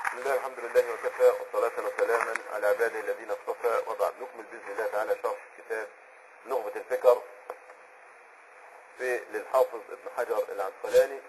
بسم الله الحمد لله وكفى وصلاة وسلاما على عباده الذين اصطفى وبعد نكمل بإذن الله تعالى شرح كتاب نخبة الفكر في للحافظ ابن حجر العسقلاني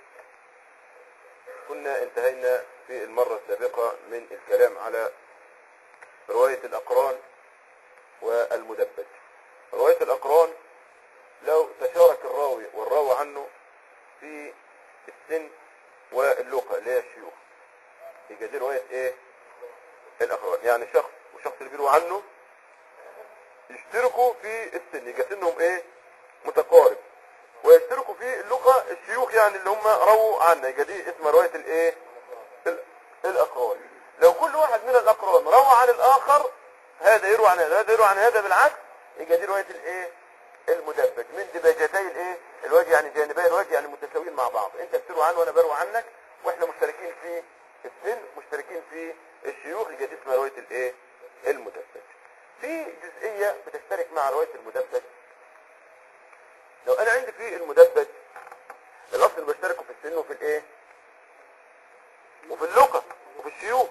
كنا انتهينا في المرة السابقة من الكلام على رواية الأقران والمدبج رواية الأقران لو تشارك الراوي والراوي عنه في السن واللغة اللي هي الشيوخ يبقى دي رواية ايه الاقران يعني شخص والشخص اللي بيروي عنه يشتركوا في السن يبقى سنهم ايه متقارب ويشتركوا في اللغة الشيوخ يعني اللي هم رووا عنه يبقى دي اسمها رواية الايه ال- الاقران لو كل واحد من الاقران روى عن الاخر هذا يروى عن هذا هذا يروى عن هذا بالعكس يبقى دي رواية الايه المدبج من دباجتي الايه الوجه يعني جانبي الوجه يعني متساويين مع بعض انت بتروي عنه وانا بروي عنك واحنا مشتركين في السن مشتركين في الشيوخ يبقى دي اسمها روايه الايه المدبج في جزئيه بتشترك مع روايه المدبج لو انا عندي في المدبج الاصل بشتركوا في السن وفي الايه وفي اللغه وفي الشيوخ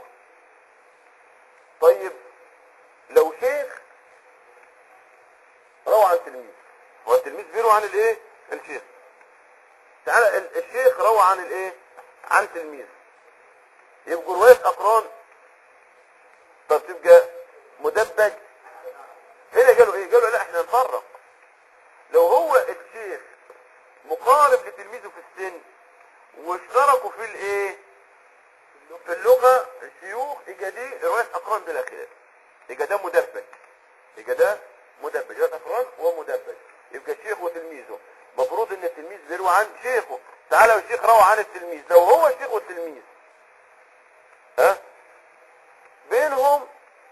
طيب لو شيخ روى عن تلميذ هو التلميذ بيروى عن الايه الشيخ تعالى ال- الشيخ روى عن الايه عن تلميذ يبقوا رواية اقران طب تبقى مدبج هنا قالوا ايه قالوا لا احنا نفرق لو هو الشيخ مقارب لتلميذه في السن واشتركوا في الايه في اللغة الشيوخ يبقى دي رواية اقران بلا خلاف يبقى ده مدبج يبقى ده مدبج رواية اقران ومدبج يبقى الشيخ وتلميذه المفروض ان التلميذ بيروي عن شيخه تعالى الشيخ روى عن التلميذ لو هو الشيخ والتلميذ ها بينهم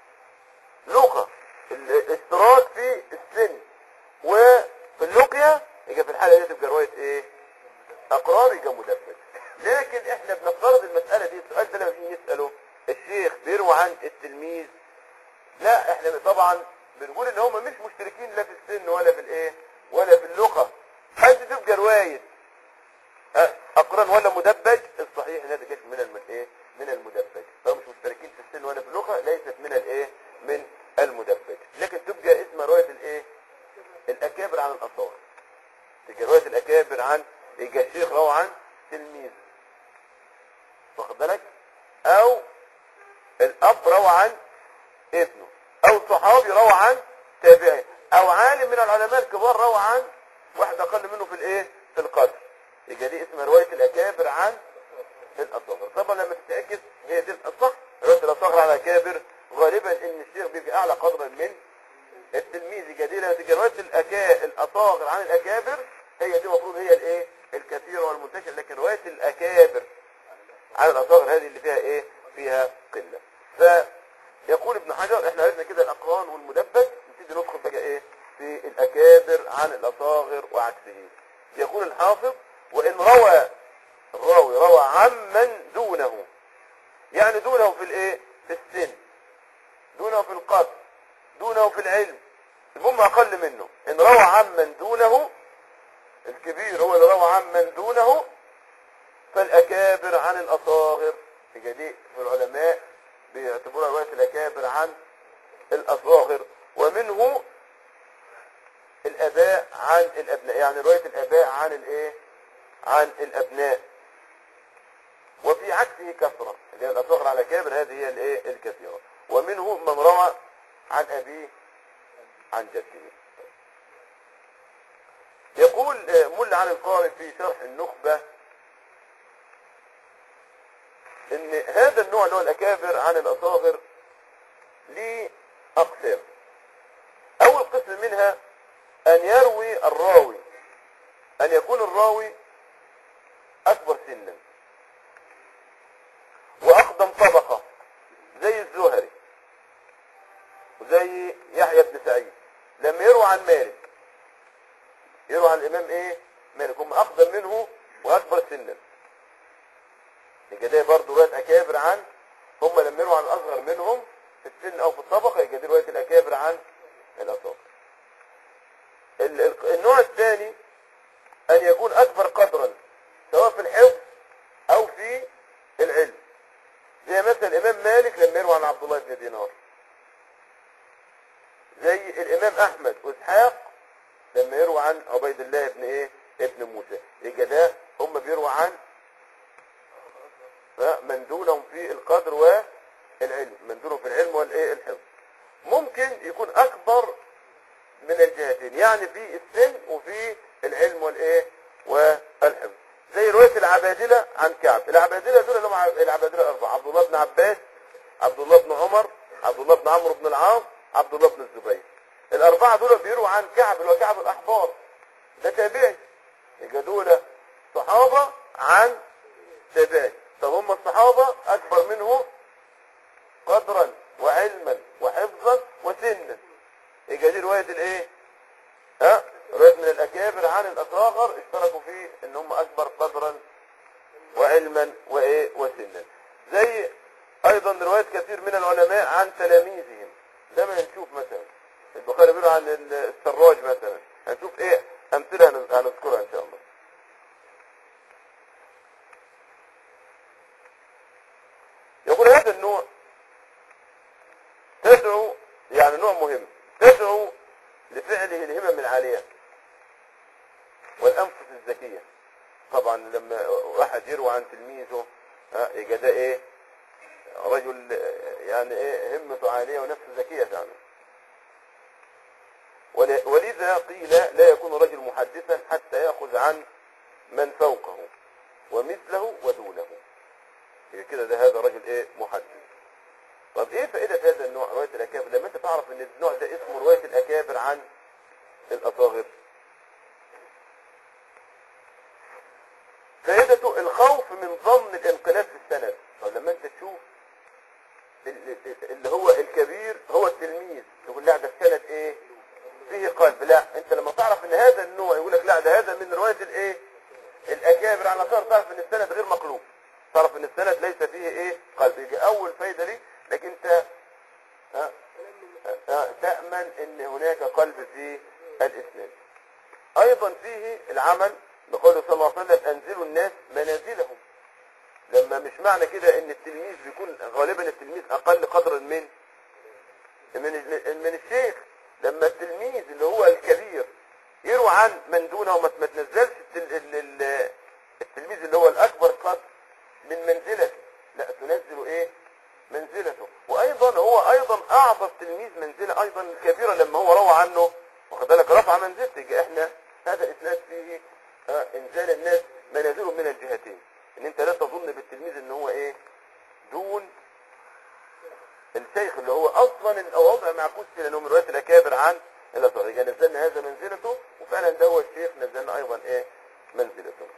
لغة الاشتراك في السن وفي اللقية يبقى في الحالة دي تبقى رواية ايه اقرار يبقى مدبج لكن احنا بنفترض المسألة دي السؤال ده لما نيجي نسأله الشيخ بيروي عن التلميذ لا احنا طبعا بنقول ان هم مش مشتركين لا في السن ولا في الايه ولا في اللغة حد تبقى رواية اه، اقران ولا مدبج الصحيح انها تجيش من الم... ايه من المدبج لو مش مشتركين في السن ولا في اللغة ليست من الايه من المدبج لكن تبقى اسمها رواية الايه الاكابر عن الاصغر تبقى رواية الاكابر عن يبقى الشيخ روى عن تلميذ واخد بالك او الاب روى عن ابنه او صحابي روى عن تابعي او عالم من العلماء الكبار روى عن واحد اقل منه في الايه في القدر يبقى دي اسمها روايه الاكابر عن الاصغر طبعا لما تتاكد هي دي الاصح روايه الاصغر على الاكابر غالبا ان الشيخ بيبقى اعلى قدرا من التلميذ يبقى دي لما تيجي روايه الأكا... الاصاغر عن الاكابر هي دي المفروض هي الايه الكثيره والمنتشره لكن روايه الاكابر عن الاصاغر هذه اللي فيها ايه فيها قله فيقول ابن حجر احنا عرفنا كده الاقران والمدبج نبتدي ندخل بقى ايه في الاكابر عن الاصاغر وعكسه يقول الحافظ وان روى الراوي روى عمن دونه يعني دونه في الايه في السن دونه في القدر دونه في العلم المهم اقل منه ان روى عمن دونه الكبير هو اللي روى عمن دونه فالاكابر عن الاصاغر يبقى دي في العلماء بيعتبروها روايه الاكابر عن الاصاغر ومنه الاباء عن الابناء يعني روايه الاباء عن الايه عن الابناء وفي عكسه كثره اللي هي الاصاغر على كابر هذه هي الايه الكثيره ومنه من روى عن ابيه عن جده يقول آه، مل عن القارئ في شرح النخبه ان هذا النوع اللي هو الاكابر عن الاصاغر ليه اقسام اول قسم منها ان يروي الراوي ان يكون الراوي اكبر سنا واقدم طبقة زي الزهري وزي يحيى بن سعيد لما يروى عن مالك يروى عن الامام ايه مالك هم اقدم منه واكبر سنا يبقى ده برضه رواية أكابر عن هم لما يرووا عن الأصغر منهم في السن أو في الطبقة يبقى دي رواية الأكابر عن الأصغر. ال- ال- النوع الثاني أن يكون أكبر قدرا سواء في الحفظ أو في العلم. زي مثلا الامام مالك لما يروي عن عبد الله بن دينار زي الامام احمد واسحاق لما يروى عن عبيد الله بن ايه ابن موسى يبقى ده هم بيروى عن ها، من دونهم في القدر والعلم من دونهم في العلم والايه الحفظ ممكن يكون اكبر من الجهتين يعني في السن وفي العلم والايه والحفظ زي روايه العبادله عن كعب العبادله دول اللي هم العبادله الاربعه عبد الله بن عباس عبد الله بن عمر عبد الله بن عمرو بن العاص عبد الله بن الزبير الاربعه دول بيرووا عن كعب اللي هو كعب الاحبار ده تابعي يبقى دول صحابه عن تابعي طب هم الصحابه اكبر منهم قدرا وعلما وحفظا وسنا يبقى دي روايه الايه ها روايه من الاكابر عن الاصاغر اشتركوا في ان هم اكبر قدرا وعلما وايه وسنا زي ايضا روايات كثير من العلماء عن تلاميذهم لما نشوف مثلا البخاري بيقول عن السراج مثلا هنشوف ايه امثله هنذ- هنذكرها ان شاء الله يقول هذا النوع تدعو يعني نوع مهم تدعو لفعله الهمم العاليه والانفس الذكيه طبعا لما واحد يروى عن تلميذه ها، يبقى ده ايه رجل آه، يعني ايه همته عاليه ونفسه ذكيه فعلا ول- ولذا قيل لا يكون رجل محدثا حتى ياخذ عن من فوقه ومثله ودونه يبقى كده ده هذا رجل ايه محدث طب ايه فائدة هذا النوع رواية الاكابر لما انت تعرف ان النوع ده اسمه رواية الاكابر عن الاصاغر فائدته الخوف من ظن الانقلاب في السند طب لما انت تشوف ال- ال- اللي هو الكبير هو التلميذ تقول لا ده السند ايه فيه قلب لا انت لما تعرف ان هذا النوع يقول لك لا ده هذا من رواية الايه الاكابر على صار تعرف ان السند غير مقلوب تعرف ان السند ليس فيه ايه قلب يجي اول فايدة ليه لك انت ها ها تأمن ان هناك قلب في الاسناد ايضا فيه العمل بقوله صلى الله عليه وسلم انزلوا الناس منازلهم لما مش معنى كده ان التلميذ بيكون غالبا التلميذ اقل قدرا من من من الشيخ لما التلميذ اللي هو الكبير يروى عن من دونه وما ما تنزلش التل- ال- ال- التلميذ اللي هو الاكبر قدر من منزلته لا تنزل ايه منزلته وايضا هو ايضا اعظم تلميذ منزله ايضا كبيره لما هو روى عنه واخد بالك رفع منزلته يبقى احنا هذا اسناد فيه آه، انزال الناس منازلهم من الجهتين ان انت لا تظن بالتلميذ ان هو ايه دون الشيخ اللي هو اصلا الوضع معكوس في لانه من روايه الاكابر عن الاصغر يبقى نزلنا هذا منزلته وفعلا ده هو الشيخ نزلنا ايضا ايه منزلته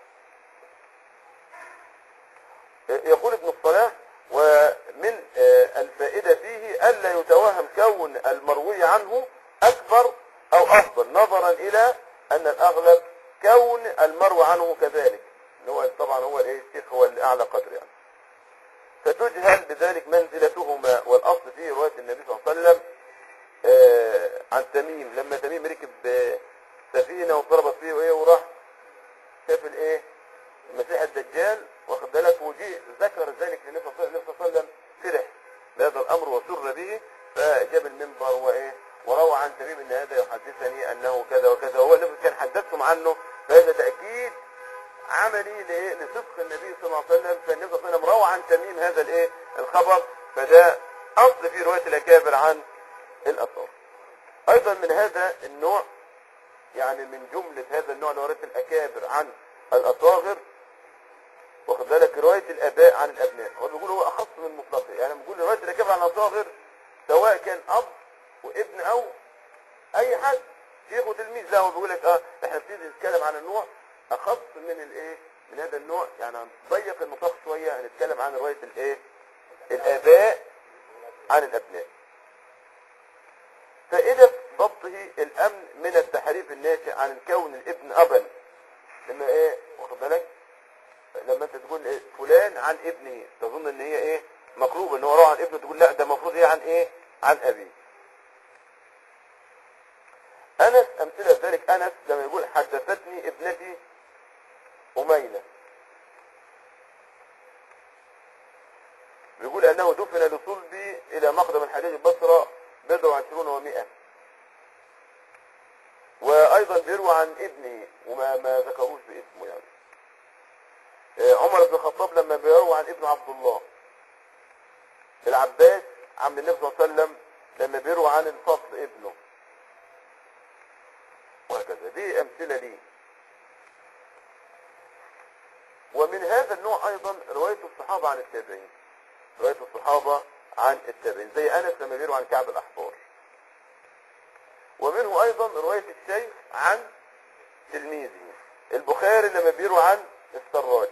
يقول ابن الصلاح ومن آه، الفائدة فيه ألا يتوهم كون المروي عنه أكبر أو أفضل نظرا إلى أن الأغلب كون المروي عنه كذلك اللي هو طبعا هو الايه الشيخ هو الأعلى قدر يعني فتجهل بذلك منزلتهما والأصل فيه رواية النبي صلى الله عليه وسلم آه، عن تميم لما تميم ركب آه، سفينة وضربت فيه وإيه وراح شاف الايه المسيح الدجال واخد بالك وجي ذكر ذلك للنبي صلى الله عليه وسلم فرح بهذا الامر وسر به فجاب المنبر وايه وروى عن تميم ان هذا يحدثني انه كذا وكذا هو النبي كان حدثهم عنه فهذا تاكيد عملي لايه لصدق النبي صلى الله عليه وسلم فالنبي صلى الله عليه وسلم روى عن تميم هذا الايه الخبر فده اصل في روايه الاكابر عن الاثار ايضا من هذا النوع يعني من جملة هذا النوع اللي هو رواية الأكابر عن الأصاغر واخد بالك رواية الآباء عن الأبناء هو بيقول هو أخص من مطلقه يعني بيقول رواية الأكابر عن الأصاغر سواء كان أب وابن أو أي حد شيخ وتلميذ لا هو بيقول لك اه احنا بنبتدي نتكلم عن النوع أخص من الإيه من هذا النوع يعني هنضيق النطاق شوية هنتكلم عن رواية الإيه الآباء عن الأبناء فائدة ضبطه الأمن من التحريف الناشئ عن الكون الابن أبا لما إيه واخد بالك لما أنت تقول إيه فلان عن ابنه تظن إن هي إيه مقلوب إن هو روى عن ابنه تقول لا ده المفروض هي عن إيه عن أبيه أنس أمثلة ذلك أنس لما يقول حدثتني ابنتي أمينة بيقول انه دفن لصلبي الى مقدم الحجاج البصرة بضع وعشرون ومئة وايضا بيروى عن ابنه وما ما ذكروش باسمه يعني آه، عمر بن الخطاب لما بيروى عن ابن عبد الله العباس عم النبي صلى الله عليه وسلم لما بيروى عن الفضل ابنه وهكذا دي امثله ليه ومن هذا النوع ايضا روايه الصحابه عن التابعين روايه الصحابه عن التابعين زي انس لما بيروى عن كعب الاحبار ومنه ايضا روايه الشيخ عن تلميذه البخاري لما بيروى عن السراج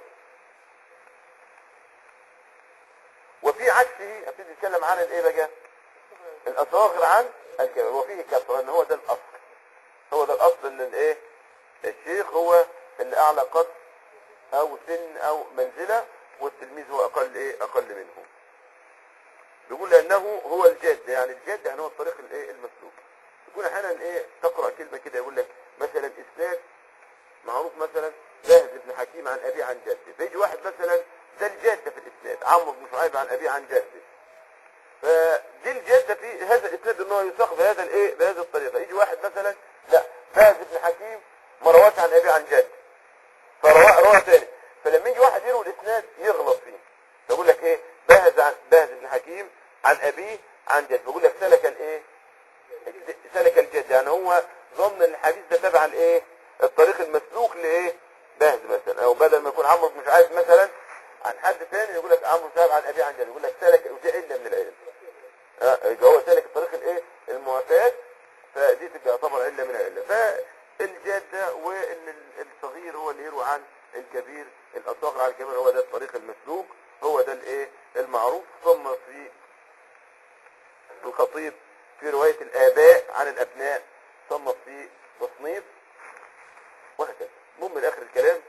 وفي عكسه ابتدي يتكلم عن الايه بقى الاصاغر عن الكبير وفيه كثره ان هو ده الاصل هو ده الاصل ان الايه الشيخ هو اللي اعلى قدر او سن او منزله والتلميذ هو اقل ايه اقل منه بيقول لانه هو الجاد يعني الجاد يعني هو الطريق الايه المسلوك يكون احيانا ايه تقرا كلمه كده يقول لك مثلا اسناد معروف مثلا باهز بن حكيم عن ابي عن جده فيجي واحد مثلا ده الجاده في الاسناد عمرو بن شعيب عن ابي عن جده فدي الجاده في هذا الاسناد ان هو يساق بهذا الايه بهذه الطريقه يجي واحد مثلا لا باهز بن حكيم ما رواش عن ابي عن جده فرواه رواه ثاني فلما يجي واحد يروي الاسناد يغلط فيه يقول لك ايه باهز عن باهز بن حكيم عن ابيه عن جد بيقول لك سلك الايه سلك الجد يعني هو ظن ان الحديث ده تبع الايه الطريق المسلوك لايه باهز مثلا او بدل ما يكون عمرو بن شعيب مثلا عن حد ثاني يقول لك عمرو بن شعيب عن ابي عن جد يقول لك سلك ودي عله من العلم اه يبقى هو سلك الطريق الايه المعتاد فدي تبقى يعتبر عله من العله فالجاده وان الصغير هو اللي يروي عن الكبير الاصغر عن الكبير هو ده الطريق المسلوك هو ده الايه المعروف ثم في الخطيب في رواية الآباء عن الأبناء ثم في تصنيف وهكذا المهم من آخر الكلام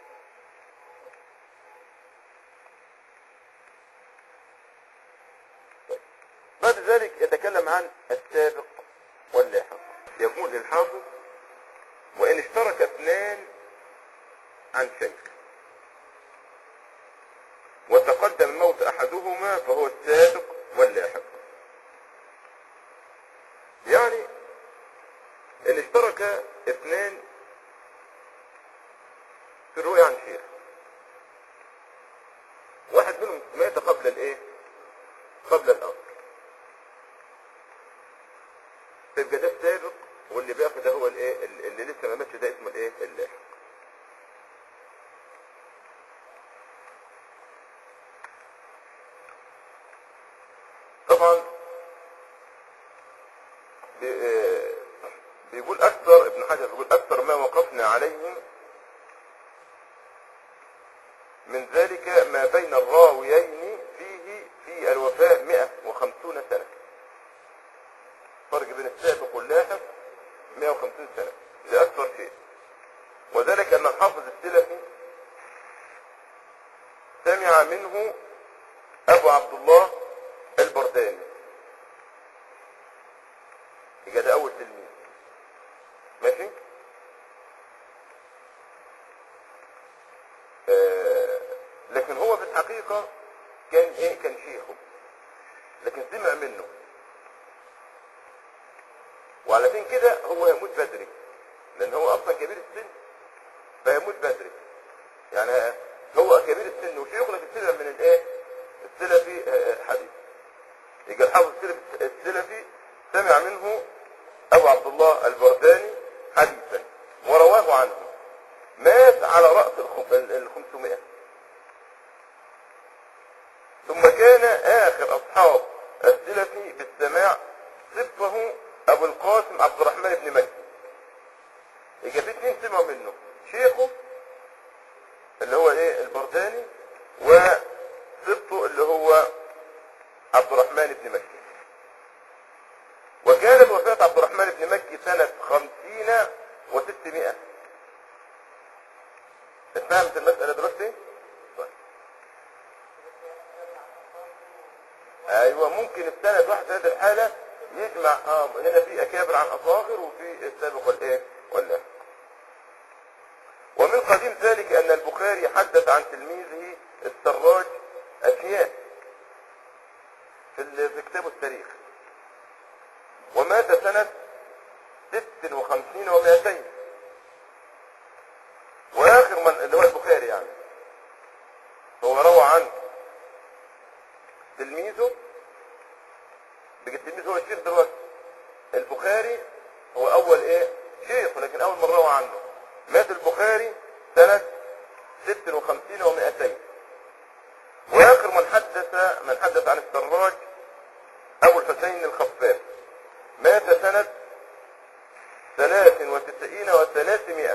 طيب. بعد ذلك يتكلم عن السابق واللاحق يقول الحافظ وإن اشترك اثنان عن شيء وتقدم موت أحدهما فهو السابق واللاحق يعني ان اشترك اثنان في الرؤيا عن شيخ واحد منهم مات قبل الايه قبل الاخر تبقى ده السابق واللي باقي ده هو الايه اللي لسه ما ماتش ده اسمه الايه اللاحق طبعا بيقول اكثر ابن حجر بيقول اكثر ما وقفنا عليه من ذلك ما بين الراويين فيه في الوفاء 150 سنة فرق بين السابق واللاحق 150 سنة ده اكثر شيء وذلك ان الحافظ السلفي سمع منه ابو عبد الله البرداني يبقى ده اول تلميذ ماشي آه لكن هو في الحقيقة كان ايه كان شيخه لكن سمع منه وعلشان كده هو يموت بدري لان هو اصلا كبير السن فيموت بدري يعني هو كبير السن وشيخه لكن سمع من الايه السلفي حديث يبقى الحافظ السلفي سمع منه ابو عبد الله البرداني حديثا ورواه عنه مات على رأس الخمسمائة ثم كان اخر اصحاب السلفي بالسماع صفه ابو القاسم عبد الرحمن بن مكي يبقى في اثنين سمعوا منه شيخه اللي هو ايه البرداني وصفته اللي هو عبد الرحمن بن مكي وكانت وفاة عبد الرحمن بن مكي سنة خمسين وستمائة اتفهمت المسألة دلوقتي؟ طيب. ايوه ممكن السنة الواحد في هذه الحالة يجمع اه هنا في اكابر عن اصاغر وفي السابق والايه واللاحق ومن قديم ذلك ان البخاري حدث عن تلميذه السراج اشياء في, ال- في كتابه التاريخ ومات سنة 56 و200 واخر من اللي هو البخاري يعني هو روى عن تلميذه بيجي تلميذه هو الشيخ دلوقتي البخاري هو اول ايه شيخ لكن اول من روى عنه مات البخاري سنة 56 و200 واخر من حدث من حدث عن السراج ابو الحسين الخفاف مات سنة 93 و300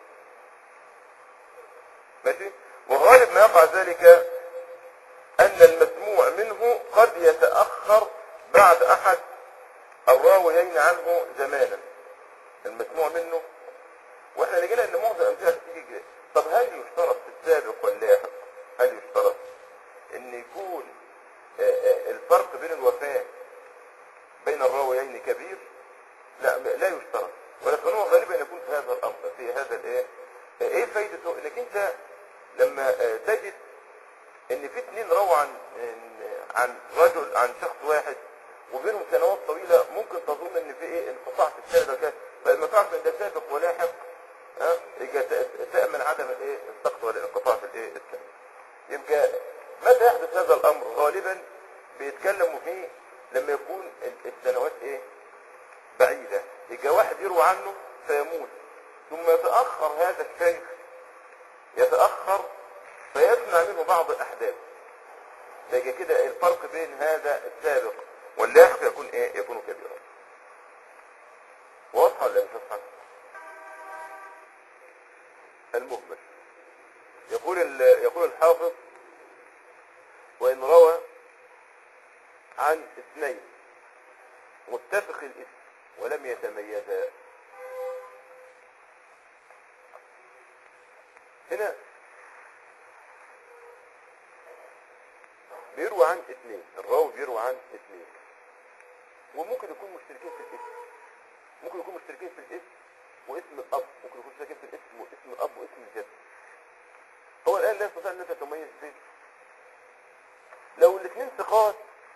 ماشي وغالب ما يقع ذلك ان المسموع منه قد يتأخر بعد احد الراويين عنه زمانا المسموع منه واحنا لقينا ان معظم الامثله بتيجي كده طب هل يشترط في السابق واللاحق هل يشترط ان يكون آه، آه، الفرق بين الوفاة بين الراويين كبير لا لا يشترط ولكن هو غالبا يكون في هذا الامر في هذا الايه آه، ايه فايدته انك انت لما آه، تجد ان في اثنين رووا عن إن- عن رجل عن شخص واحد وبينهم سنوات طويله ممكن تظن ان في ايه انقطاع في السند وكذا فلما تعرف ان ده سابق ولاحق ها يبقى ت- تامن عدم الايه السقط والانقطاع في الايه السند يبقى متى يحدث هذا الامر غالبا بيتكلموا فيه لما يكون ال- السنوات ايه بعيده يبقى واحد يروى عنه فيموت ثم يتاخر هذا الشيخ يتاخر فيسمع منه بعض الاحداث فيجي كده الفرق بين هذا السابق واللاحق يكون ايه يكون كبيرا واضحه ولا مش واضحه المهمل يقول ال- يقول الحافظ وان روى عن اثنين متفق الاسم ولم يتميزا هنا بيروى عن اثنين الراوي بيروى عن اثنين وممكن يكون مشتركين في الاسم ممكن يكون مشتركين في الاسم واسم الاب ممكن يكون مشتركين في الاسم واسم الاب واسم الجد هو الان لا يستطيع ان انت تميز بين لو الاثنين ثقات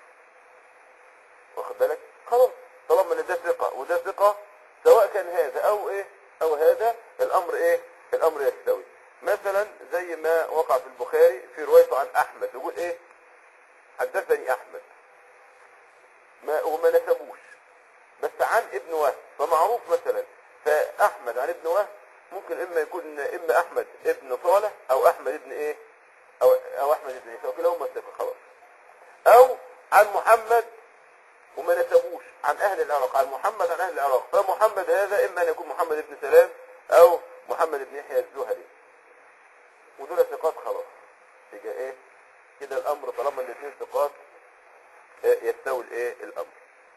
واخد بالك خلاص طالما ان ده ثقه وده ثقه سواء كان هذا او ايه او هذا الامر ايه الامر يستوي مثلا زي ما وقع في البخاري في روايته عن احمد يقول ايه حدثني احمد ما وما نسبوش بس عن ابن وهب فمعروف مثلا فاحمد عن ابن وهب ممكن اما يكون اما احمد ابن صالح او احمد ابن ايه او او احمد ابن عيسى وكلاهما ثقه خلاص او عن محمد وما نسبوش عن اهل العراق عن محمد عن اهل العراق فمحمد هذا اما ان يكون محمد بن سلام او محمد بن يحيى الزهري ودول ثقات خلاص يبقى ايه كده الامر طالما الاثنين ثقات آه، يستوي الايه الامر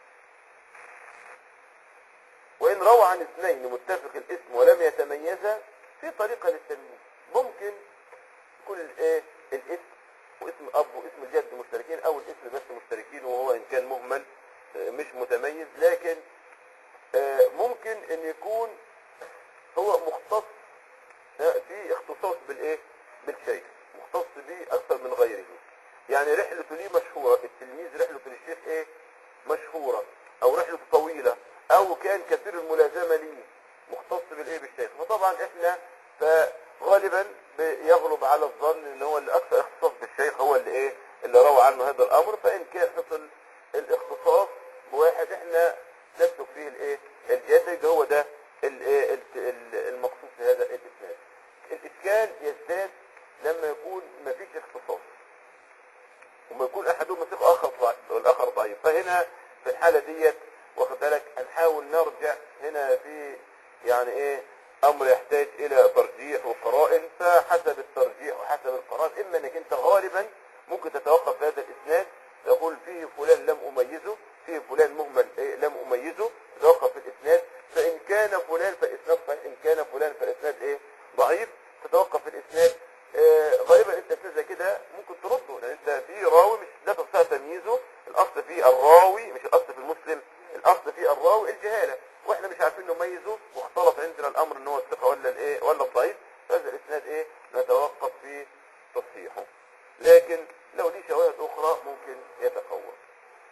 وان روى عن اثنين متفق الاسم ولم يتميزا في طريقه للتمييز ممكن يكون الايه الاسم واسم الاب واسم الجد مشتركين او الاسم بس مشتركين وهو ان كان مهمل آه، مش متميز لكن آه، ممكن ان يكون هو مختص آه، في اختصاص بالايه بالشيء مختص به اكثر من غيره يعني رحلته ليه مشهورة التلميذ رحلته للشيخ ايه مشهورة او رحلته طويلة او كان كثير الملازمة ليه مختص بالايه بالشيخ فطبعا احنا فغالبا بيغلب على الظن ان هو اللي اكثر اختصاص بالشيخ هو اللي ايه اللي روى عنه هذا الامر فان كان حصل الاختصاص بواحد احنا نسلك فيه الايه الجد هو ده الايه الت- ال- المقصود في هذا الاسناد الاشكال يزداد لما يكون مفيش اختصاص وما يكون احدهما ثقه اخر ضعيف والاخر ضعيف فهنا في الحاله ديت واخد بالك هنحاول نرجع هنا في يعني ايه امر يحتاج الى ترجيح وقرائن فحسب الترجيح وحسب القرائن اما انك انت غالبا ممكن تتوقف في هذا الاسناد تقول فيه فلان لم اميزه فيه فلان مهمل إيه لم اميزه تتوقف في الاسناد فان كان فلان فالاسناد صحيح ان كان فلان فالاسناد ايه ضعيف تتوقف في الاسناد آه غالبا انت اسناد زي كده ممكن ترده لان انت في راوي مش لا تستطيع تمييزه الاصل في الراوي مش الاصل في المسلم الاصل في الراوي الجهاله واحنا مش عارفين نميزه واختلط عندنا الامر ان هو الثقه ولا الايه ولا الضعيف فهذا الاسناد ايه نتوقف في تصحيحه لكن لو ليه شواهد اخرى ممكن يتقوى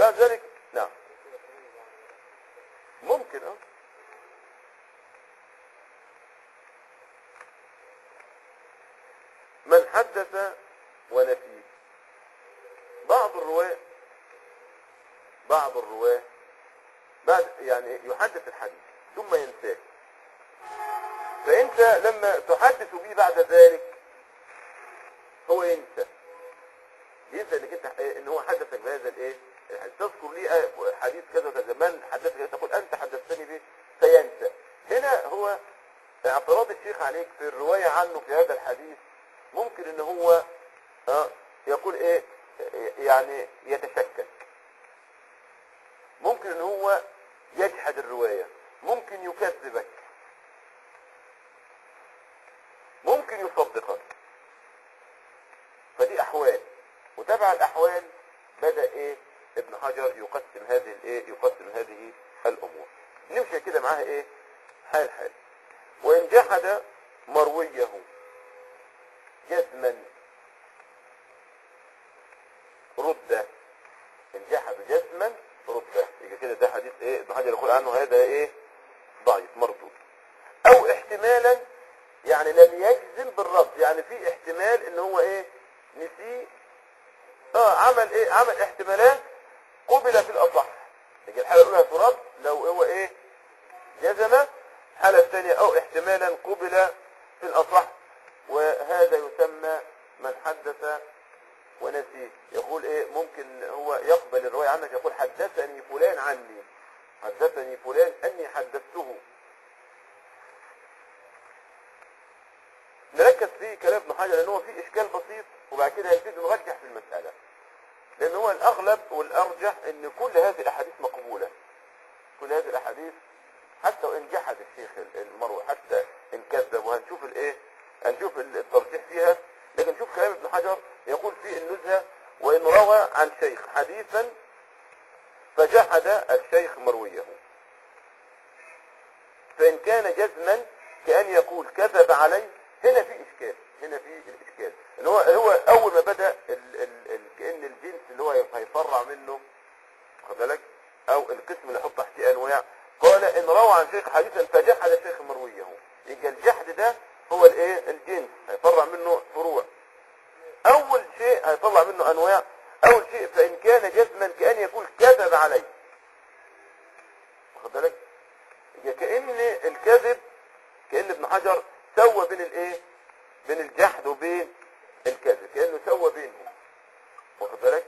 بعد ذلك نعم ممكن اه من حدث ونسي بعض الرواة بعض الرواة بعد يعني يحدث الحديث ثم ينساه فانت لما تحدث به بعد ذلك هو ينسى ينسى انك انت ان هو حدثك بهذا الايه الحديث. تذكر لي آه حديث كذا وكذا من حدثك تقول انت حدثتني به فينسى هنا هو اعتراض الشيخ عليك في الرواية عنه في هذا الحديث ممكن ان هو آه، يقول ايه يعني يتشكك ممكن ان هو يجحد الرواية ممكن يكذبك ممكن يصدقك فدي احوال وتبع الاحوال بدأ ايه ابن حجر يقسم هذه الايه يقسم هذه الامور نمشي كده معاها ايه حال حال وان جحد مرويه جزما رد ان جحد جزما رد يبقى كده ده حديث ايه ابن حجر يقول عنه هذا ايه ضعيف مردود او احتمالا يعني لم يجزم بالرد يعني في احتمال ان هو ايه نسيه اه عمل ايه عمل احتمالات قبل في الاصح يبقى الحاله الاولى ترد لو هو ايه جزم الحاله الثانيه او احتمالا قبل في الاصح وهذا يسمى من حدث ونسي يقول ايه ممكن هو يقبل الرواية عنك يقول حدثني فلان عني حدثني فلان اني حدثته نركز في كلام ابن حجر لان هو في اشكال بسيط وبعد كده يبتدي نرجح في المسألة لان هو الاغلب والارجح ان كل هذه الاحاديث مقبولة كل هذه الاحاديث حتى وان جحد الشيخ المروي حتى ان كذب وهنشوف الايه هنشوف الترجيح فيها لكن شوف كلام ابن حجر يقول في النزهة وان روى عن شيخ حديثا فجحد الشيخ مرويه فان كان جزما كأن يقول كذب عليه هنا في اشكال هنا في الاشكال ان هو هو اول ما بدا ال ال ال كان الجنس اللي هو هيفرع منه خد بالك او القسم اللي يحط تحتيه انواع قال ان روى عن شيخ حديثا فجحد الشيخ مرويه يبقى الجحد ده هو الايه الجنس هيفرع منه فروع اول شيء هيطلع منه انواع اول شيء فان كان جزما كان يقول كذب عليه واخد بالك يبقى كان الكذب كان ابن حجر سوى بين الايه بين الجحد وبين الكذب كانه سوى بينهم واخد بالك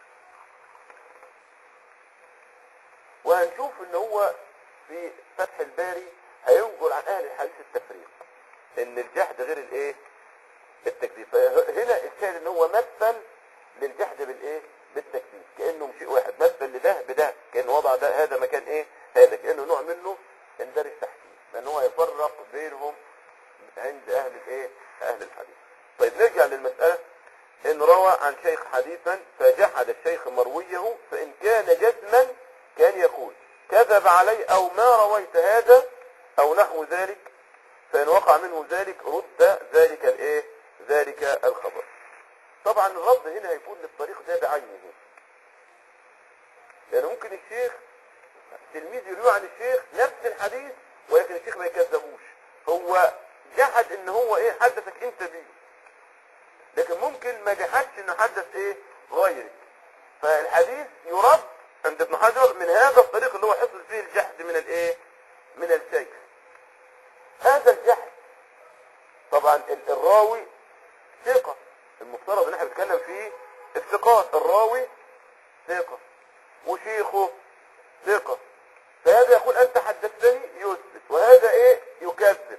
وهنشوف ان هو في فتح الباري هينقل عن اهل الحديث التفريق ان الجحد غير الايه التكذيب فهنا الشاهد ان هو مثل للجحد بالايه بالتكذيب كانه شيء واحد مثل لده بده كان وضع ده هذا مكان ايه هذا كانه نوع منه اندرج تحتيه لان هو يفرق بينهم عند اهل الايه اهل الحديث طيب نرجع للمسألة ان روى عن شيخ حديثا فجحد الشيخ مرويه فان كان جزما كان يقول كذب علي او ما رويت هذا او نحو ذلك فان وقع منه ذلك رد ذلك الايه ذلك الخبر طبعا الرد هنا هيكون للطريق ده بعينه لان ممكن الشيخ تلميذ يروي عن الشيخ نفس الحديث ولكن الشيخ ما يكذبوش هو جحد ان هو ايه حدثك انت بيه لكن ممكن ما جحدش انه حدث ايه غيرك فالحديث يرد عند ابن حجر من هذا الطريق اللي هو حصل فيه الجحد من الايه من الشيخ هذا الجحد طبعا ال- الراوي ثقة المفترض ان احنا بنتكلم فيه الثقات الراوي ثقة وشيخه ثقة فهذا يقول انت حدثتني يثبت وهذا ايه يكذب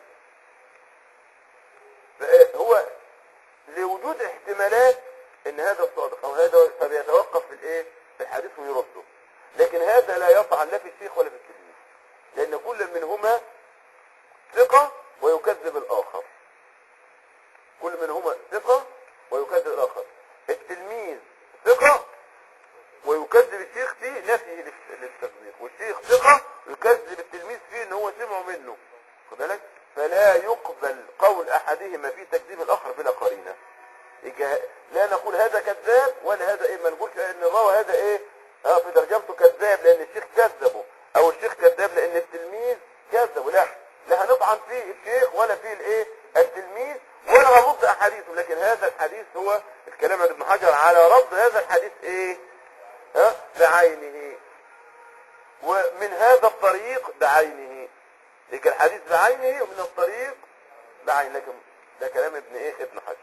هو لوجود احتمالات ان هذا صادق او هذا فبيتوقف في الايه في الحديث ويرده لكن هذا لا يطعن لا في الشيخ ولا في التلميذ لان كل منهما ثقة ويكذب الاخر كل منهما ثقة ويكذب الاخر التلميذ ثقة ويكذب الشيخ في نفيه للس- للتصديق والشيخ ثقة يكذب التلميذ فيه ان هو سمعه منه خد بالك فلا يقبل قول احدهما في تكذيب الاخر بلا قرينه يجي لا نقول هذا كذاب ولا هذا ايه ما نقولش ان الراوي هذا ايه اه في ترجمته كذاب لان الشيخ كذبه او الشيخ كذاب لان التلميذ كذبه لا لا هنطعن فيه الشيخ ولا فيه الايه التلميذ ولا هنرد احاديثه لكن هذا الحديث هو الكلام عند ابن حجر على رد هذا الحديث ايه ها بعينه ومن هذا الطريق بعينه لكن الحديث بعينه ومن الطريق بعين لكن ده كلام ابن ايه ابن حجر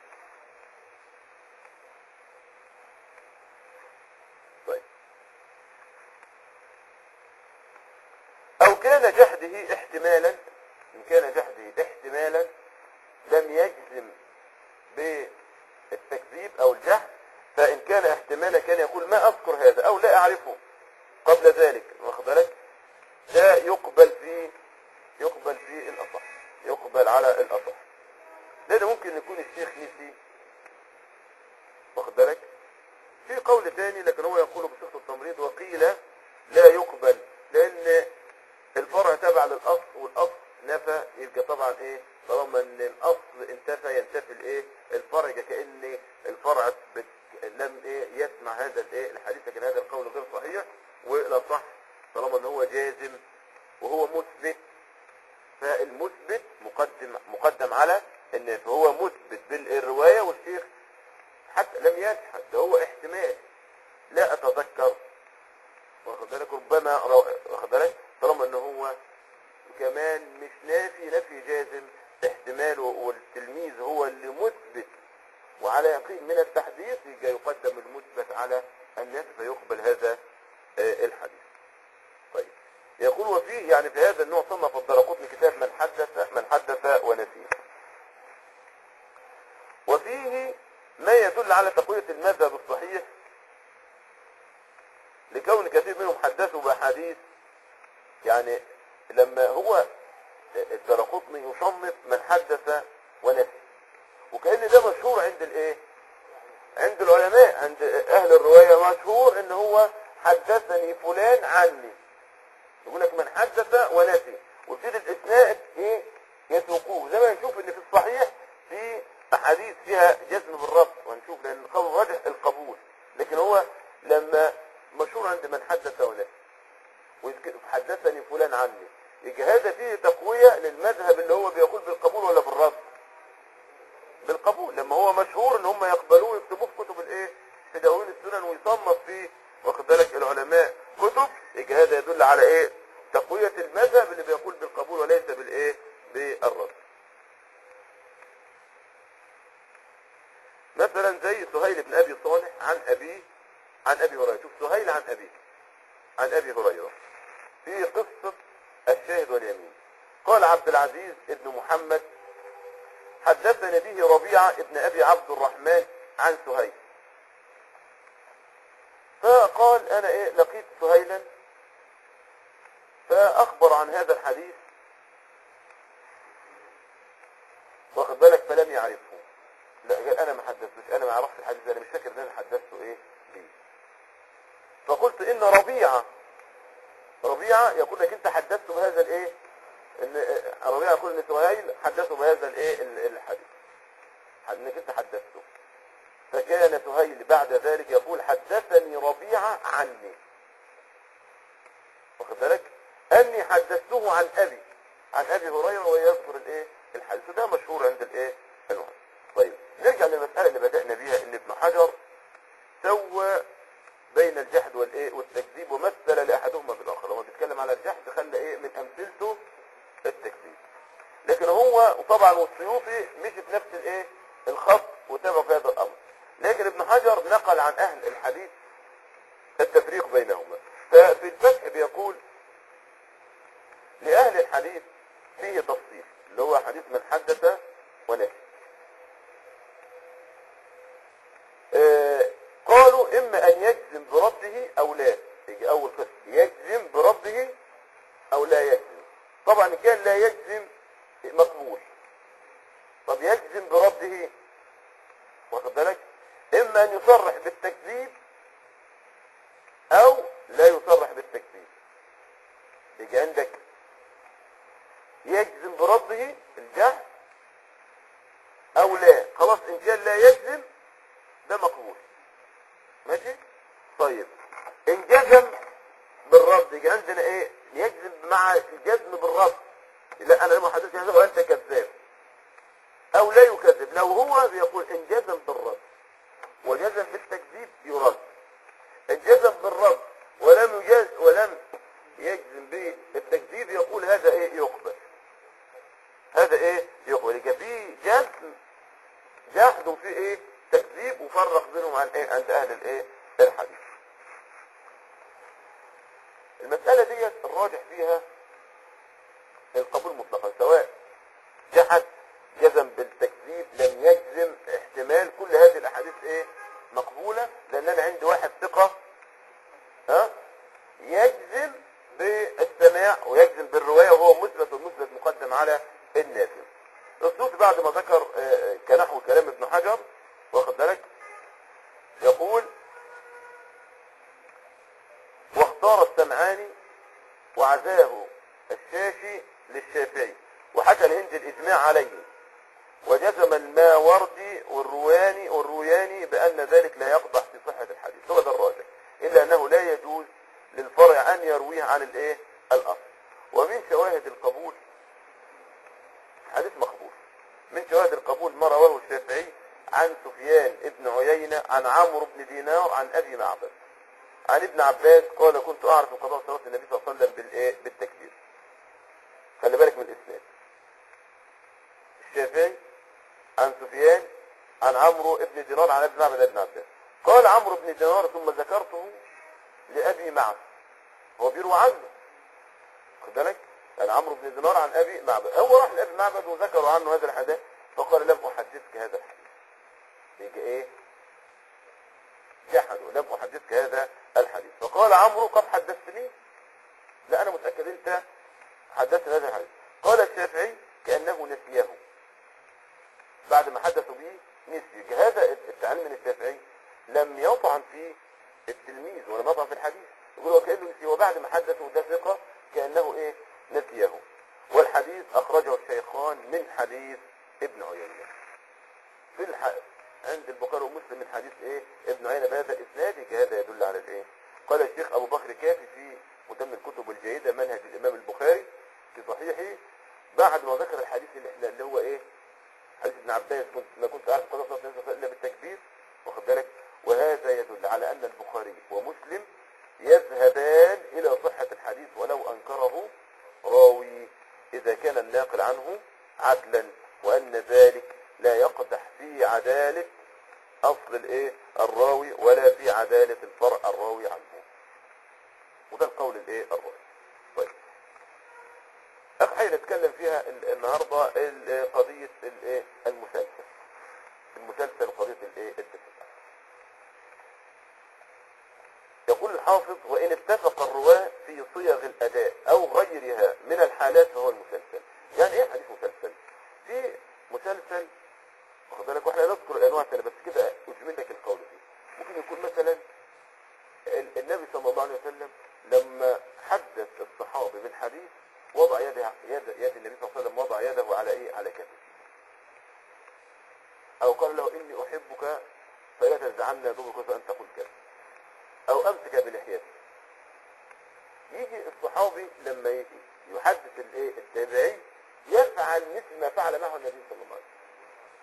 طيب او كان جهده احتمالا ان كان جهده احتمالا لم يجزم بالتكذيب او الجهل فان كان احتمالا كان يقول ما اذكر هذا او لا اعرفه قبل ذلك واخد بالك ده يقبل في يقبل في الاصح يقبل على الاصح لان ممكن يكون الشيخ نسي واخد بالك في قول ثاني لكن هو يقول بصيغه التمريض وقيل لا يقبل لان الفرع تابع للاصل والاصل نفى يبقى طبعا ايه طالما ان الاصل انتفى ينتفي الايه الفرع كان الفرع بت... لم ايه يسمع هذا الايه الحديث لكن هذا القول غير صحيح ولا صح طالما ان هو جازم وهو مثبت فالمثبت مقدم مقدم على ان هو مثبت بالروايه والشيخ حتى لم يجحد ده هو احتمال لا اتذكر واخد بالك ربما رو- واخد بالك طالما ان هو كمان مش نافي نفي جازم احتمال والتلميذ هو اللي مثبت وعلى يقين من التحديث يبقى يقدم المثبت على الناس فيقبل هذا آه، الحديث طيب يقول وفيه يعني في هذا النوع صنف الدرقطني كتاب من حدث من حدث ونسيه وفيه ما يدل على تقوية المذهب الصحيح لكون كثير منهم حدثوا بأحاديث يعني لما هو الدرقطني يصنف من حدث ونسي وكأن ده مشهور عند الايه عند العلماء عند اهل الرواية مشهور ان هو حدثني فلان عني يقول لك من حدث ونسي ويبتدي الاسناد ايه يسوقوه زي ما نشوف ان في الصحيح في احاديث فيها جزم بالربط ونشوف لان القول راجح القبول لكن هو لما مشهور عند من حدث ونسي ويذكر حدثني فلان عني يبقى هذا فيه تقوية للمذهب اللي هو بيقول بالقبول ولا بالرد بالقبول لما هو مشهور ان هم يقبلوه ويكتبوه في كتب الايه في دواوين السنن ويصنف في واخد بالك العلماء كتب يبقى هذا يدل على ايه تقوية المذهب اللي بيقول بالقبول وليس بالايه بالرد مثلا زي سهيل بن ابي صالح عن ابيه عن ابي هريره شوف سهيل عن ابيه عن ابي هريره في قصه الشاهد واليمين قال عبد العزيز ابن محمد حدثنا به ربيعه ابن ابي عبد الرحمن عن سهيل فقال انا ايه لقيت سهيلا فاخبر عن هذا الحديث واخد بالك فلم يعرفه لا قال انا ما حدثتوش انا ما اعرفش الحديث ده انا مش فاكر ان انا حدثته ايه بيه فقلت ان ربيعه ربيعه يقول لك انت حدثته بهذا الايه ان آه، ربيعه يقول ان سهيل حدثه بهذا الايه ال- الحديث انك انت حدثته فكان سهيل بعد ذلك يقول حدثني ربيعه عني واخد بالك اني حدثته عن ابي عن ابي هريره ويذكر الايه الحديث ده مشهور عند الايه الوهاب طيب نرجع للمساله اللي بدانا بيها ان ابن حجر سوى بين الجحد والايه والتكذيب ومثل لاحدهما بالاخر لما بيتكلم على الجحد خلى ايه من امثلته التكذيب لكن هو وطبعا والسيوطي مشي في نفس الايه الخط وتابع في هذا الامر لكن ابن حجر نقل عن اهل الحديث التفريق بينهما ففي الفتح بيقول لأهل الحديث فيه تفصيل اللي هو حديث من حدث ونسي آه، قالوا إما أن يجزم برده أو لا يجي أول قسم يجزم برده أو لا يجزم طبعا إن كان لا يجزم مقبول طب يجزم برده واخد بالك إما أن يصرح بالتكذيب أو لا يصرح بالتكذيب يجي عندك يجزم برده الجهل او لا خلاص ان كان لا يجزم ده مقبول ماشي طيب ان جزم بالرد يجي عندنا ايه يجزم مع الجزم بالرد لا انا ما حدثت هذا وانت كذاب او لا يكذب لو هو بيقول ان جزم بالرد وجزم بالتكذيب يرد ان جزم بالرد ولم يجز ولم يجزم بالتكذيب يقول هذا ايه يقبل هذا ايه يقبل يبقى في جزم جحد وفي ايه تكذيب وفرق بينهم عن ايه عند اهل الايه الحديث المسألة ديت الراجح فيها القبول مطلقا سواء جحد جزم بالتكذيب لم يجزم احتمال كل هذه الاحاديث ايه مقبولة لان انا عندي واحد ثقة ها يجزم بالسماع ويجزم بالرواية وهو مثبت والمثبت مقدم على النافذ السوسي بعد ما ذكر آه، كنحو كلام ابن حجر واخد بالك يقول واختار السمعاني وعزاه الشافي للشافعي وحكى الهند الإجماع عليه وجزم الماوردي والرواني والروياني بأن ذلك لا يقضح في صحة الحديث هو ده الراجح إلا أنه لا يجوز للفرع أن يرويه عن الإيه الأصل ومن شواهد القبول حديث مقبول من شواهد القبول ما رواه الشافعي عن سفيان ابن عيينة عن عمرو بن دينار عن أبي معبد عن ابن عباس قال كنت أعرف من قضاء صلاة النبي صلى الله عليه وسلم بالإيه بالتكبير خلي بالك من الإسناد الشافعي عن سفيان عن عمرو بن دينار عن ابن معبد ابن عباس قال عمرو بن دينار ثم ذكرته لأبي معبد هو بيروى عنه خد بالك يعني عمرو بن دينار عن ابي معبد هو راح لابي معبد وذكروا عنه هذا الحديث فقال لم احدثك هذا الحديث يجي ايه جحدوا لم احدثك هذا الحديث فقال عمرو قد حدثتني لا انا متاكد انت حدثت هذا الحديث قال الشافعي كانه نسيه بعد ما حدثوا به نسي هذا التعليم من الشافعي لم يطعن في التلميذ ولا يطعن في الحديث يقول هو كانه نسيه وبعد ما حدثوا ده ثقه كانه ايه نسيه والحديث اخرجه الشيخان من حديث ابن عيينه في الح... عند البخاري ومسلم من حديث ايه ابن عيينه بهذا الاسناد هذا يدل على الايه قال الشيخ ابو بكر كافي في متم الكتب الجيده منهج الامام البخاري في صحيحه بعد ما ذكر الحديث اللي احنا اللي هو ايه حديث ابن عباس كنت ما كنت اعرف قضاء صلاه النبي الا بالتكبير واخد بالك وهذا يدل على ان البخاري ومسلم يذهبان الى صحه الحديث ولو انكره راوي اذا كان الناقل عنه عدلا وان ذلك لا يقدح في عداله اصل الايه الراوي ولا في عداله الفرع الراوي عنه وده القول الايه الراوي طيب اخر حاجه نتكلم فيها ال- النهارده ال- قضيه الايه المسلسل المسلسل قضيه الايه التسلسل يقول الحافظ وإن اتفق الرواة في صيغ الأداء أو غيرها من الحالات فهو المسلسل يعني إيه حديث مسلسل في مسلسل واخد بالك واحنا نذكر الأنواع تانية بس كده أجمل لك القول فيه ممكن يكون مثلا ال- النبي صلى الله عليه وسلم لما حدث الصحابي بالحديث وضع يده يد, يد النبي صلى الله عليه وسلم وضع يده على ايه على كتفه او قال له اني احبك فلا تنزعن يدوبك ان تقول كذا او امسك بلحيته يجي الصحابي لما ي- يحدث الايه التابعي يفعل مثل ما فعل معه النبي صلى الله عليه وسلم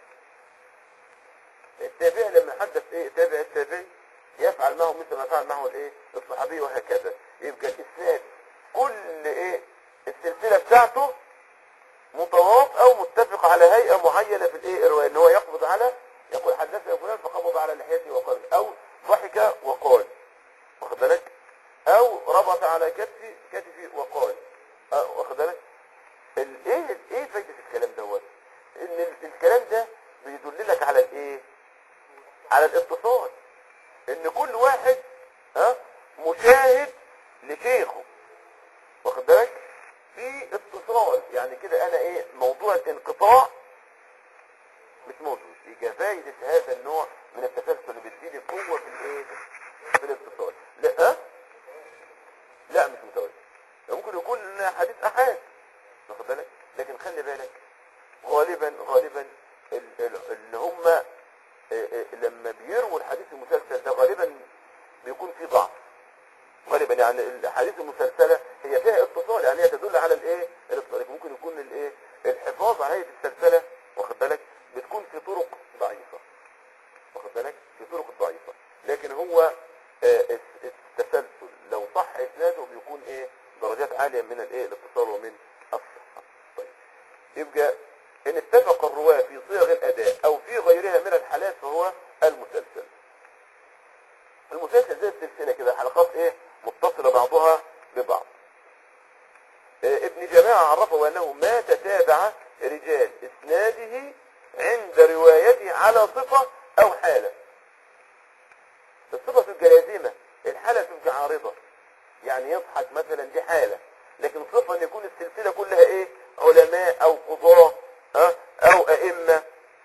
التابعي لما حدث ايه تابع التابعي يفعل معه مثل ما فعل معه الايه الصحابي وهكذا يبقى الاسناد كل ايه السلسله بتاعته متواط او متفق على هيئه معينه في الايه الروايه ان هو يقبض على يقول حدثنا فلان فقبض على لحيته وقال او ضحك وقال واخد بالك او ربط على كتفي كتفي وقال أه، واخد بالك ال- ايه ايه فايده الكلام دوت ان ال- الكلام ده بيدل لك على الايه على الاتصال ان كل واحد ها مشاهد لشيخه واخد بالك في اتصال يعني كده انا ايه موضوع الانقطاع مش موجود يبقى فايدة هذا النوع من التسلسل اللي بتزيد القوة في الايه في الاتصال لا ها؟ لا مش متوازي ممكن يكون حديث احاد واخد بالك لكن خلي بالك غالبا غالبا ال- ال- اللي هم اه، اه، لما بيروا الحديث المسلسل ده غالبا بيكون فيه ضعف غالبا يعني الاحاديث المسلسله هي فيها اتصال يعني هي تدل على الايه الاتصال لكن ممكن يكون الايه الحفاظ على هيئه السلسله واخد بالك بتكون في طرق ضعيفه واخد بالك في طرق ضعيفه لكن هو آه، الس- التسلسل لو صح اسناده بيكون ايه درجات عاليه من الايه الاتصال ومن الصحه طيب يبقى ان اتفق الرواه في صيغ الاداء او في غيرها من الحالات فهو المسلسل المسلسل زي السلسله كده حلقات ايه متصله بعضها ببعض آه، ابن جماعه عرفه انه ما تتابع رجال اسناده عند روايته على صفه او حاله الصفه تبقى لازمه الحاله تبقى عارضه يعني يضحك مثلا دي حاله لكن صفه ان يكون السلسله كلها ايه علماء او قضاه ها او ائمه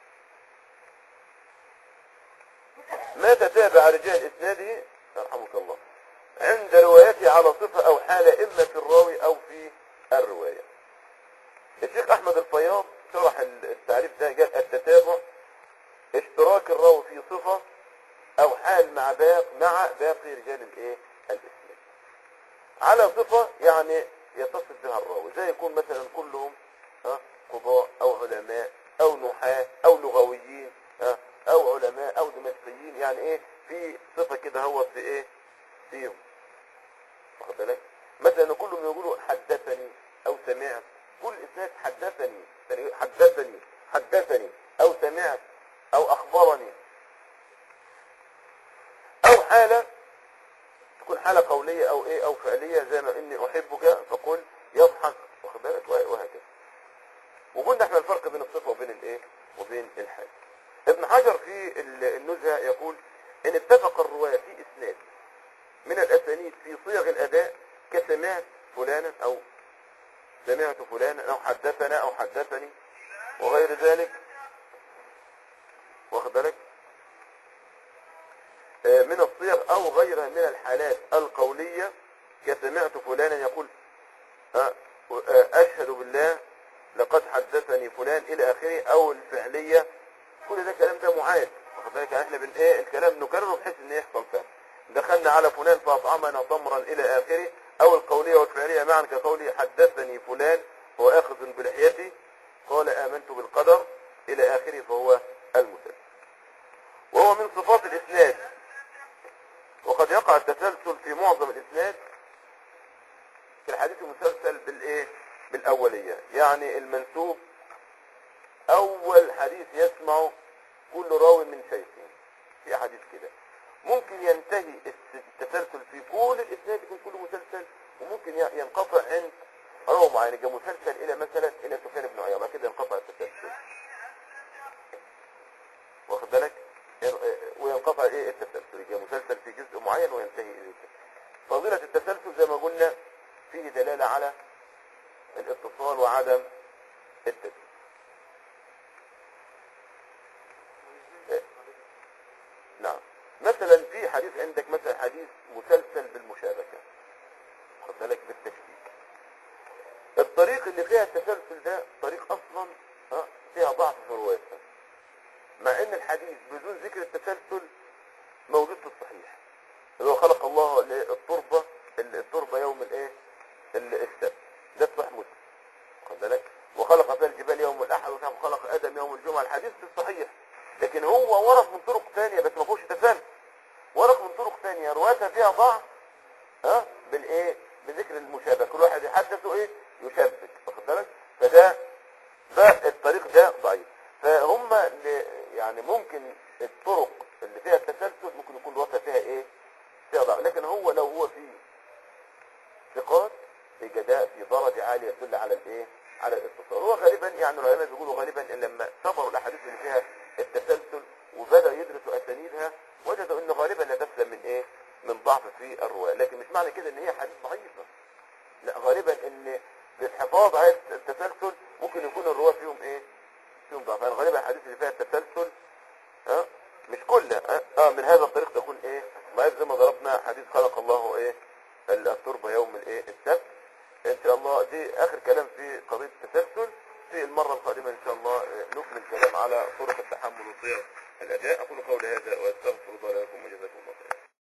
ما تتابع رجال اسناده يرحمك الله عند روايته على صفه او حاله اما في الراوي او في الروايه الشيخ احمد الفياض شرح التعريف ده قال التتابع اشتراك الراوي في صفه او حال مع باقي مع باقي رجال الايه الاسلام على صفه يعني يتصف بها الراوي زي يكون مثلا كلهم ها قضاء او علماء او نحاة او لغويين ها او علماء او دمشقيين يعني ايه في صفه كده هو في ايه فيهم واخد بالك مثلا كلهم يقولوا حدثني او سمعت كل اسناد حدثني حدثني حدثني او سمعت او اخبرني او حالة تكون حالة قولية او ايه او فعلية زي ما اني احبك فقل يضحك واخد بالك وهكذا وقلنا احنا الفرق بين الصفة وبين الايه وبين الحال ابن حجر في ال- النزهة يقول ان اتفق الرواة في اسناد من الاسانيد في صيغ الاداء كسمعت فلانا او سمعت فلانا او حدثنا او حدثني وغير ذلك واخد بالك آه، من الصيغ او غيرها من الحالات القولية كسمعت فلانا يقول آه، آه، اشهد بالله لقد حدثني فلان الى اخره او الفعلية كل ده كلام ده معاد واخد بالك يعني احنا بن ايه الكلام نكرره بحيث ان يحصل فهم دخلنا على فلان فاطعمنا تمرا الى اخره او القولية والفعلية معا كقوله حدثني فلان هو اخذ بلحيتي قال امنت بالقدر الى اخره فهو المسلم وهو من صفات الاسناد وقد يقع التسلسل في معظم الاسناد في الحديث المسلسل بالايه بالاوليه يعني المنسوب اول حديث يسمعه كل راوي من شيخه في حديث كده ممكن ينتهي الس- التسلسل في كل الاسناد يكون كله مسلسل وممكن ي- ينقطع عند راوي معين يبقى مسلسل الى مثلا الى سفيان بن عيينه كده ينقطع التسلسل واخد بالك وينقطع ايه التسلسل يبقى مسلسل في جزء معين وينتهي الى فضيلة التسلسل زي ما قلنا فيه دلالة على الاتصال وعدم التسلسل إيه. نعم مثلا في حديث عندك مثلا حديث مسلسل بالمشابكة خد بالك بالتشكيك الطريق اللي فيها التسلسل ده طريق اصلا ها، فيها ضعف في روايتها مع ان الحديث بدون ذكر التسلسل موجود في الصحيح اللي هو خلق الله التربة التربة يوم الايه ال- السبت ده في صحيح مسلم خد بالك وخلق فيها الجبال يوم الاحد وخلق ادم يوم الجمعة الحديث في الصحيح لكن هو ورد من طرق ثانية بس ما فيهوش تسلسل ورد من طرق ثانية رواتها فيها ضعف ها بالايه بذكر المشابه كل واحد يحدث ايه يشبك واخد بالك فده ده الطريق ده ضعيف فهم ل- يعني ممكن الطرق اللي فيها التسلسل ممكن يكون الوقت فيها ايه فيها ضعف لكن هو لو هو في ثقات في جداء في درجة عالية تدل على الايه على الاتصال هو غالبا يعني العلماء بيقولوا غالبا ان لما صبروا الاحاديث اللي فيها التسلسل وبدأ يدرسوا اسانيدها وجدوا ان غالبا لا تسلم من ايه من ضعف في الرواية لكن مش معنى كده ان هي حديث ضعيفة لا غالبا ان بالحفاظ على التسلسل ممكن يكون الرواة فيهم ايه فيهم ضعف يعني غالبا الحديث اللي فيها التسلسل ها مش كلها ها؟ اه من هذا الطريق تكون ايه ضعيف زي ما ضربنا حديث خلق الله ايه التربة يوم الايه السبت ان شاء الله دي اخر كلام في قضية